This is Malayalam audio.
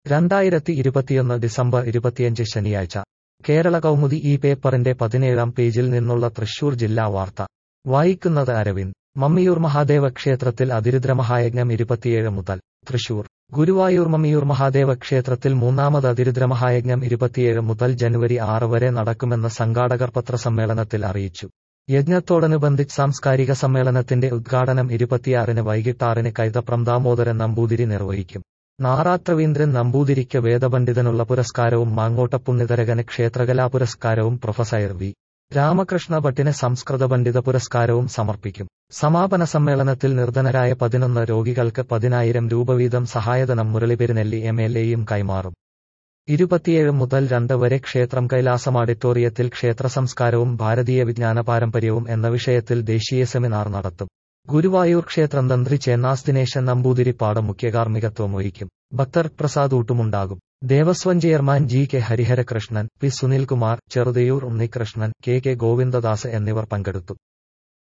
രണ്ടായിരത്തി ഇരുപത്തിയൊന്ന് ഡിസംബർ ഇരുപത്തിയഞ്ച് ശനിയാഴ്ച കേരള കൗമുദി ഈ പേപ്പറിന്റെ പതിനേഴാം പേജിൽ നിന്നുള്ള തൃശൂർ ജില്ലാ വാർത്ത വായിക്കുന്നത് അരവിന്ദ് മമ്മിയൂർ മഹാദേവ ക്ഷേത്രത്തിൽ അതിരുദ്ര മഹായജ്ഞം ഇരുപത്തിയേഴ് മുതൽ തൃശൂർ ഗുരുവായൂർ മമ്മിയൂർ മഹാദേവ ക്ഷേത്രത്തിൽ മൂന്നാമത് അതിരുദ്ര മഹായജ്ഞം ഇരുപത്തിയേഴ് മുതൽ ജനുവരി ആറ് വരെ നടക്കുമെന്ന് സംഘാടകർ പത്രസമ്മേളനത്തിൽ അറിയിച്ചു യജ്ഞത്തോടനുബന്ധിച്ച് സാംസ്കാരിക സമ്മേളനത്തിന്റെ ഉദ്ഘാടനം ഇരുപത്തിയാറിന് വൈകിട്ട് ആറിന് കൈതപ്രം ദാമോദരൻ നമ്പൂതിരി നിർവഹിക്കും നാറാത്രവീന്ദ്രൻ നമ്പൂതിരിക്ക് വേദപണ്ഡിതനുള്ള പുരസ്കാരവും മാങ്ങോട്ട പുണ്യതരകന് ക്ഷേത്രകലാ പുരസ്കാരവും പ്രൊഫസർ വി രാമകൃഷ്ണ ഭട്ടിന് സംസ്കൃത പണ്ഡിത പുരസ്കാരവും സമർപ്പിക്കും സമാപന സമ്മേളനത്തിൽ നിർധനരായ പതിനൊന്ന് രോഗികൾക്ക് പതിനായിരം രൂപ വീതം സഹായധനം മുരളിപെരുന്നെല്ലി എം എൽ എയും കൈമാറും ഇരുപത്തിയേഴ് മുതൽ രണ്ട് വരെ ക്ഷേത്രം കൈലാസം ഓഡിറ്റോറിയത്തിൽ ക്ഷേത്ര സംസ്കാരവും ഭാരതീയ വിജ്ഞാന പാരമ്പര്യവും എന്ന വിഷയത്തിൽ ദേശീയ സെമിനാർ നടത്തും ഗുരുവായൂർ ക്ഷേത്രം തന്ത്രി ചേന്നാസ് ദിനേശൻ നമ്പൂതിരിപ്പാട് മുഖ്യകാർമ്മികത്വം വഹിക്കും ഭക്തർ പ്രസാദ് ഊട്ടുമുണ്ടാകും Devaswom chairman G K Hariharakrishnan P Sunilkumar Cheruthayoor Unnikrishnan K K Govindadas എന്നിവർ പങ്കെടുത്തു